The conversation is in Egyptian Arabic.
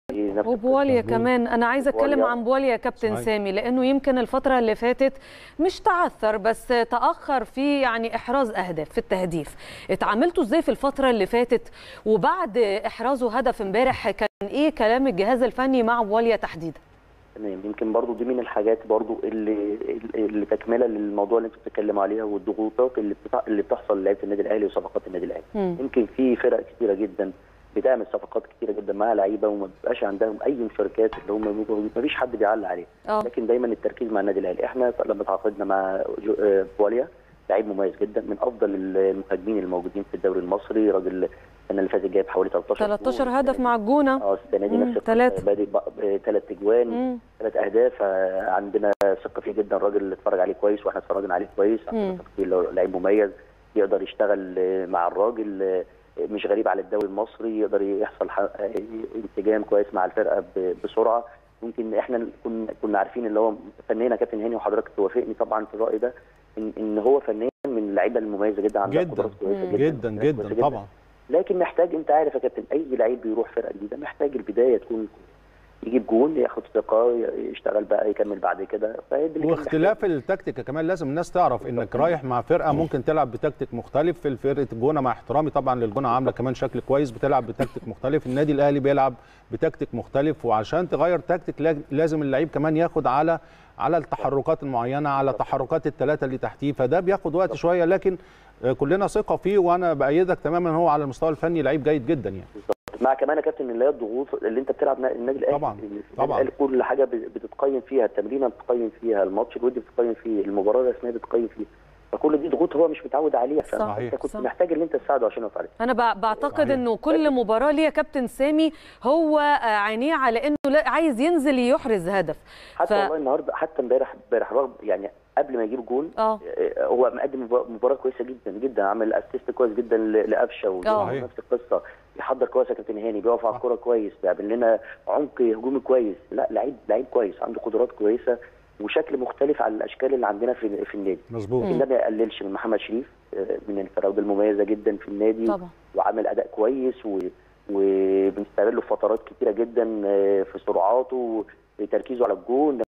نفس وبواليا كمان انا عايزه اتكلم بواليا. عن بواليا يا كابتن صحيح. سامي لانه يمكن الفتره اللي فاتت مش تعثر بس تاخر في يعني احراز اهداف في التهديف اتعاملتوا ازاي في الفتره اللي فاتت وبعد احرازه هدف امبارح كان ايه كلام الجهاز الفني مع بواليا تحديدا تمام يمكن برضو دي من الحاجات برضو اللي اللي تكمله للموضوع اللي انت بتتكلم عليها والضغوطات اللي بتح- اللي بتحصل لعيبه النادي الاهلي وصفقات النادي الاهلي مم. يمكن في فرق كتيره جدا بتعمل صفقات كتيره جدا مع لعيبه وما بيبقاش عندهم اي مشاركات اللي هم ما فيش حد بيعلق عليه اه لكن دايما التركيز مع النادي الاهلي احنا لما تعاقدنا مع جو- آه، بواليا لعيب مميز جدا من افضل المهاجمين الموجودين في الدوري المصري راجل السنه اللي فاتت جايب حوالي 13 13 جول. هدف مع الجونه اه السنه دي مم، نفس القصة، تلاتة. بادئ ثلاث اجوان مم. ثلاث اهداف آه، عندنا ثقه فيه جدا الراجل اللي اتفرج عليه كويس واحنا اتفرجنا عليه كويس عندنا مم. ثقه فيه اللي هو لعيب مميز يقدر يشتغل آه، مع الراجل آه، مش غريب على الدوري المصري يقدر يحصل ح- آه، انسجام كويس مع الفرقه ب- بسرعه يمكن احنا كنا كنا عارفين اللي هو فنيا كابتن هاني وحضرتك توافقني طبعا في الراي ده ان ان هو فنيا من اللعيبه المميزه جدا عندها جدا قدرات كويسه مم. جدا جدا كويسة جدا طبعا لكن محتاج انت عارف يا كابتن اي لعيب بيروح فرقه جديده محتاج البدايه تكون يجيب جون ياخد ثقه يشتغل بقى يكمل بعد كده فهي دي اللي كان واختلاف التكتيك يا كمان لازم الناس تعرف انك رايح مع فرقه ممكن تلعب بتكتيك مختلف في فرقه الجونه مع احترامي طبعا للجونه عامله كمان شكل كويس بتلعب بتكتيك مختلف النادي الاهلي بيلعب بتكتيك مختلف وعشان تغير تكتيك لاج- لازم اللعيب كمان ياخد على على التحركات المعينه على تحركات الثلاثه اللي تحتيه فده بياخد وقت شويه لكن آه، كلنا ثقه فيه وانا بايدك تماما هو على المستوى الفني لعيب جيد جدا يعني مع كمان يا كابتن اللي هي الضغوط اللي انت بتلعب نا- النادي الاهلي طبعاً، النادي طبعاً. الأهلي كل حاجه ب- بتتقيم فيها التمرينه بتتقيم فيها الماتش الودي بتتقيم فيه المباراه الرسميه بتتقيم فيه فكل دي ضغوط هو مش متعود عليها صح، فانت كنت صح. محتاج ان انت تساعده عشان يقف عليك انا بع- بعتقد صحيح. انه كل مباراه ليها كابتن سامي هو آه، عينيه على انه لا- عايز ينزل يحرز هدف حتى ف- والله النهارده حتى امبارح امبارح رغم يعني قبل ما يجيب جول اه آه، هو مقدم مبا- مباراه كويسه جدا جدا عمل اسيست كويس جدا ل- لقفشه آه. وجون نفس القصه بيحضر كويس يا كابتن هاني بيقف على الكوره كويس بيعمل لنا عمق هجومي كويس لا لعيب لعيب كويس عنده قدرات كويسه وشكل مختلف عن الاشكال اللي عندنا في في النادي مظبوط لكن ده ما يقللش من محمد شريف آه، من الفراوده المميزه جدا في النادي طبعا وعامل اداء كويس و... وبنستغله في فترات كتيره جدا آه، في سرعاته وتركيزه على الجون